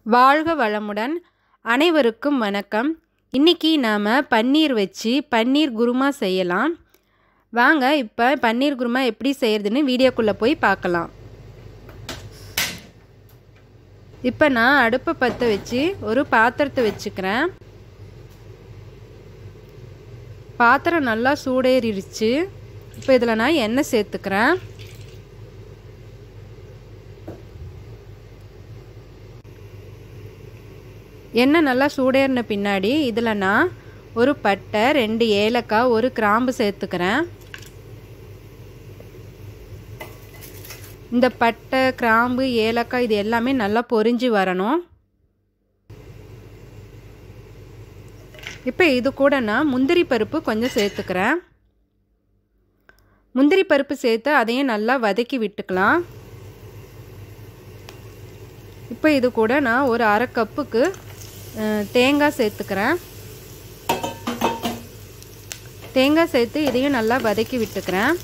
வாழ்க வளமுடன் அனைவருக்கும் வணக்கம் இன்றைக்கி நாம் பன்னீர் வச்சு பன்னீர் குருமா செய்யலாம் வாங்க இப்போ பன்னீர் குருமா எப்படி செய்கிறதுன்னு வீடியோக்குள்ளே போய் பார்க்கலாம் இப்போ நான் அடுப்பை பற்ற வச்சு ஒரு பாத்திரத்தை வச்சுக்கிறேன் பாத்திரம் நல்லா சூடேறிடுச்சு இப்போ இதில் நான் எண்ணெய் சேர்த்துக்கிறேன் எண்ணெய் நல்லா சூடேறின பின்னாடி இதில் நான் ஒரு பட்டை ரெண்டு ஏலக்காய் ஒரு கிராம்பு சேர்த்துக்கிறேன் இந்த பட்டை கிராம்பு ஏலக்காய் இது எல்லாமே நல்லா பொரிஞ்சு வரணும் இப்போ இது கூட நான் முந்திரி பருப்பு கொஞ்சம் சேர்த்துக்கிறேன் முந்திரி பருப்பு சேர்த்து அதையும் நல்லா வதக்கி விட்டுக்கலாம் இப்போ இது கூட நான் ஒரு அரை கப்புக்கு தேங்காய் சேர்த்துக்கிறேன் தேங்காய் சேர்த்து இதையும் நல்லா வதக்கி விட்டுக்கிறேன்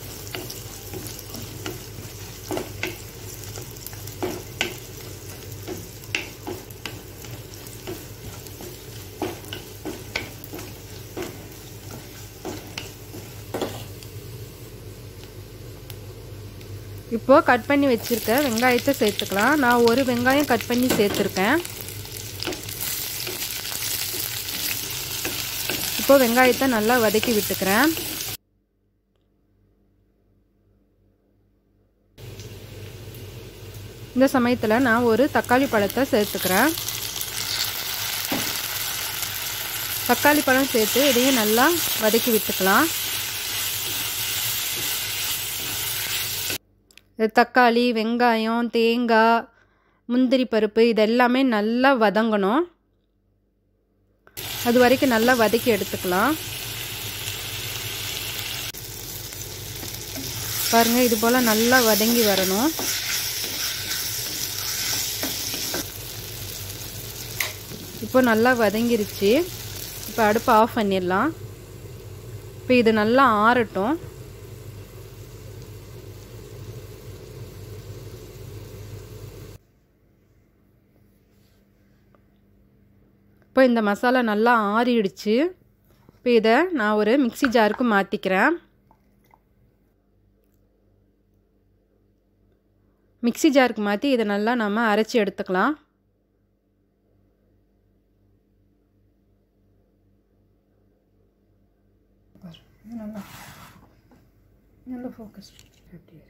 இப்போது கட் பண்ணி வச்சுருக்க வெங்காயத்தை சேர்த்துக்கலாம் நான் ஒரு வெங்காயம் கட் பண்ணி சேர்த்துருக்கேன் இப்போது வெங்காயத்தை நல்லா வதக்கி விட்டுக்கிறேன் இந்த சமயத்தில் நான் ஒரு தக்காளி பழத்தை சேர்த்துக்கிறேன் தக்காளி பழம் சேர்த்து இதையும் நல்லா வதக்கி விட்டுக்கலாம் தக்காளி வெங்காயம் தேங்காய் முந்திரி பருப்பு இதெல்லாமே நல்லா வதங்கணும் அது வரைக்கும் நல்லா வதக்கி எடுத்துக்கலாம் பாருங்கள் இது போல் நல்லா வதங்கி வரணும் இப்போ நல்லா வதங்கிருச்சு இப்போ அடுப்பு ஆஃப் பண்ணிடலாம் இப்போ இது நல்லா ஆறட்டும் இப்போ இந்த மசாலா நல்லா ஆறிடுச்சு இப்போ இதை நான் ஒரு மிக்சி ஜாருக்கு மாற்றிக்கிறேன் மிக்சி ஜாருக்கு மாற்றி இதை நல்லா நம்ம அரைச்சி எடுத்துக்கலாம் நல்லா நல்லா ஃபோக்கஸ் அப்படியே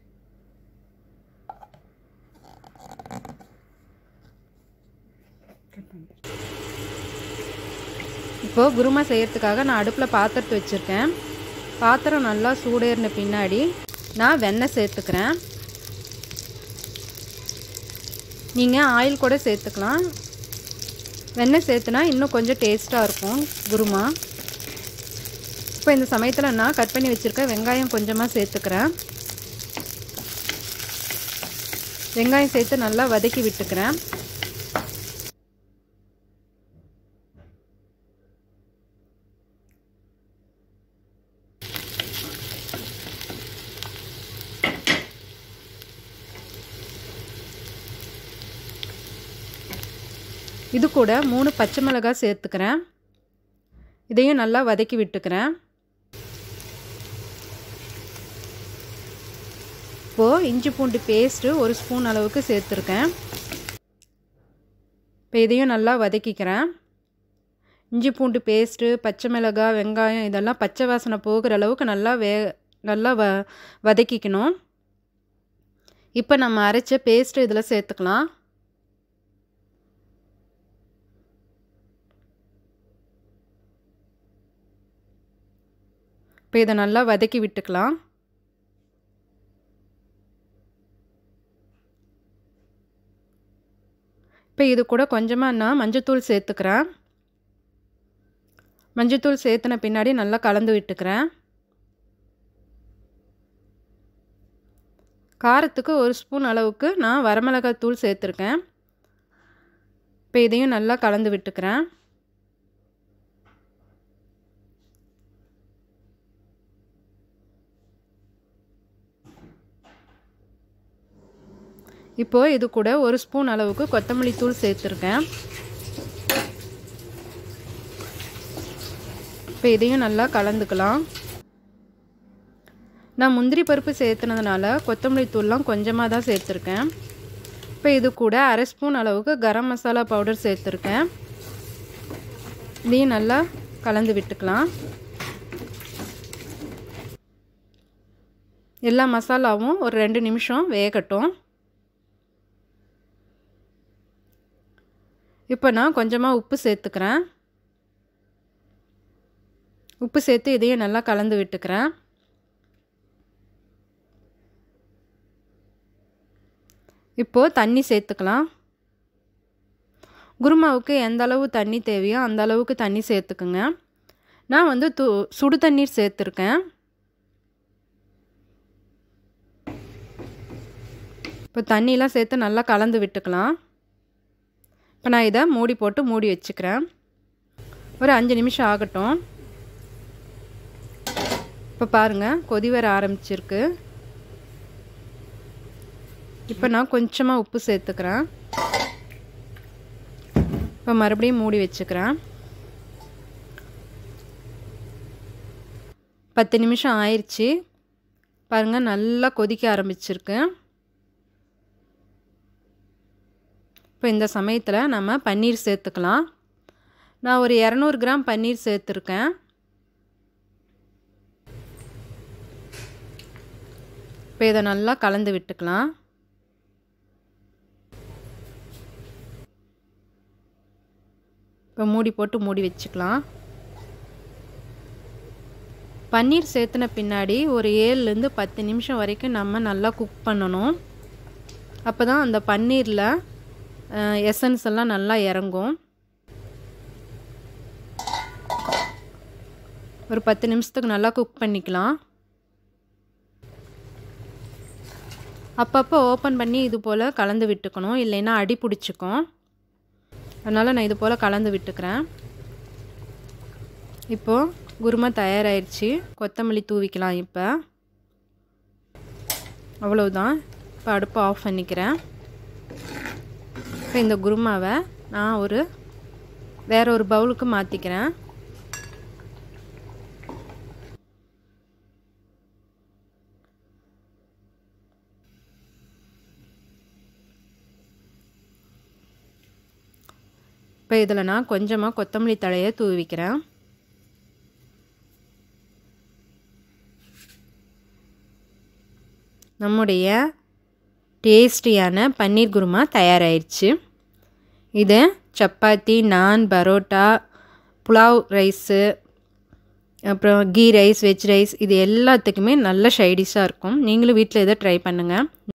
இப்போது குருமா செய்கிறதுக்காக நான் அடுப்பில் பாத்திரத்தை வச்சுருக்கேன் பாத்திரம் நல்லா சூடேறின பின்னாடி நான் வெண்ணெய் சேர்த்துக்கிறேன் நீங்கள் ஆயில் கூட சேர்த்துக்கலாம் வெண்ணெய் சேர்த்துனா இன்னும் கொஞ்சம் டேஸ்ட்டாக இருக்கும் குருமா இப்போ இந்த சமயத்தில் நான் கட் பண்ணி வச்சுருக்க வெங்காயம் கொஞ்சமாக சேர்த்துக்கிறேன் வெங்காயம் சேர்த்து நல்லா வதக்கி விட்டுக்கிறேன் இது கூட மூணு பச்சை மிளகாய் சேர்த்துக்கிறேன் இதையும் நல்லா வதக்கி விட்டுக்கிறேன் இப்போது இஞ்சி பூண்டு பேஸ்ட்டு ஒரு ஸ்பூன் அளவுக்கு சேர்த்துருக்கேன் இப்போ இதையும் நல்லா வதக்கிக்கிறேன் இஞ்சி பூண்டு பேஸ்ட்டு பச்சை மிளகாய் வெங்காயம் இதெல்லாம் பச்சை வாசனை போகிற அளவுக்கு நல்லா வே நல்லா வ வதக்கிக்கணும் இப்போ நம்ம அரைச்ச பேஸ்ட்டு இதில் சேர்த்துக்கலாம் இப்போ இதை நல்லா வதக்கி விட்டுக்கலாம் இப்போ இது கூட கொஞ்சமாக நான் மஞ்சத்தூள் சேர்த்துக்கிறேன் மஞ்சத்தூள் சேர்த்துன பின்னாடி நல்லா கலந்து விட்டுக்கிறேன் காரத்துக்கு ஒரு ஸ்பூன் அளவுக்கு நான் வரமிளகாய் தூள் சேர்த்துருக்கேன் இப்போ இதையும் நல்லா கலந்து விட்டுக்கிறேன் இப்போது இது கூட ஒரு ஸ்பூன் அளவுக்கு கொத்தமல்லி தூள் சேர்த்துருக்கேன் இப்போ இதையும் நல்லா கலந்துக்கலாம் நான் முந்திரி பருப்பு சேர்த்துனதுனால கொத்தமல்லி தூள்லாம் கொஞ்சமாக தான் சேர்த்துருக்கேன் இப்போ இது கூட அரை ஸ்பூன் அளவுக்கு கரம் மசாலா பவுடர் சேர்த்துருக்கேன் இதையும் நல்லா கலந்து விட்டுக்கலாம் எல்லா மசாலாவும் ஒரு ரெண்டு நிமிஷம் வேகட்டும் இப்போ நான் கொஞ்சமாக உப்பு சேர்த்துக்கிறேன் உப்பு சேர்த்து இதையும் நல்லா கலந்து விட்டுக்கிறேன் இப்போது தண்ணி சேர்த்துக்கலாம் குருமாவுக்கு எந்த அளவு தண்ணி தேவையோ அந்த அளவுக்கு தண்ணி சேர்த்துக்குங்க நான் வந்து து சுடு தண்ணீர் சேர்த்துருக்கேன் இப்போ தண்ணியெலாம் சேர்த்து நல்லா கலந்து விட்டுக்கலாம் இப்போ நான் இதை மூடி போட்டு மூடி வச்சுக்கிறேன் ஒரு அஞ்சு நிமிஷம் ஆகட்டும் இப்போ பாருங்கள் கொதி வர ஆரம்பிச்சிருக்கு இப்போ நான் கொஞ்சமாக உப்பு சேர்த்துக்கிறேன் இப்போ மறுபடியும் மூடி வச்சுக்கிறேன் பத்து நிமிஷம் ஆயிடுச்சு பாருங்கள் நல்லா கொதிக்க ஆரம்பிச்சிருக்கு இப்போ இந்த சமயத்தில் நம்ம பன்னீர் சேர்த்துக்கலாம் நான் ஒரு இரநூறு கிராம் பன்னீர் சேர்த்துருக்கேன் இப்போ இதை நல்லா கலந்து விட்டுக்கலாம் இப்போ மூடி போட்டு மூடி வச்சுக்கலாம் பன்னீர் சேர்த்துன பின்னாடி ஒரு ஏழுலேருந்து பத்து நிமிஷம் வரைக்கும் நம்ம நல்லா குக் பண்ணணும் அப்போ தான் அந்த பன்னீரில் எசன்ஸ் எல்லாம் நல்லா இறங்கும் ஒரு பத்து நிமிஷத்துக்கு நல்லா குக் பண்ணிக்கலாம் அப்பப்போ ஓப்பன் பண்ணி இது போல் கலந்து விட்டுக்கணும் இல்லைன்னா அடி பிடிச்சிக்கும் அதனால் நான் இது போல் கலந்து விட்டுக்கிறேன் இப்போது குருமா தயாராகிடுச்சு கொத்தமல்லி தூவிக்கலாம் இப்போ அவ்வளவுதான் இப்போ அடுப்பை ஆஃப் பண்ணிக்கிறேன் இப்போ இந்த குருமாவை நான் ஒரு வேற ஒரு பவுலுக்கு மாற்றிக்கிறேன் இப்போ இதில் நான் கொஞ்சமாக கொத்தமல்லி தழையை தூவிக்கிறேன் நம்முடைய டேஸ்டியான பன்னீர் குருமா தயாராகிடுச்சு இது சப்பாத்தி நான் பரோட்டா புலாவ் ரைஸு அப்புறம் கீ ரைஸ் வெஜ் ரைஸ் இது எல்லாத்துக்குமே நல்ல ஷைடிஷாக இருக்கும் நீங்களும் வீட்டில் இதை ட்ரை பண்ணுங்கள்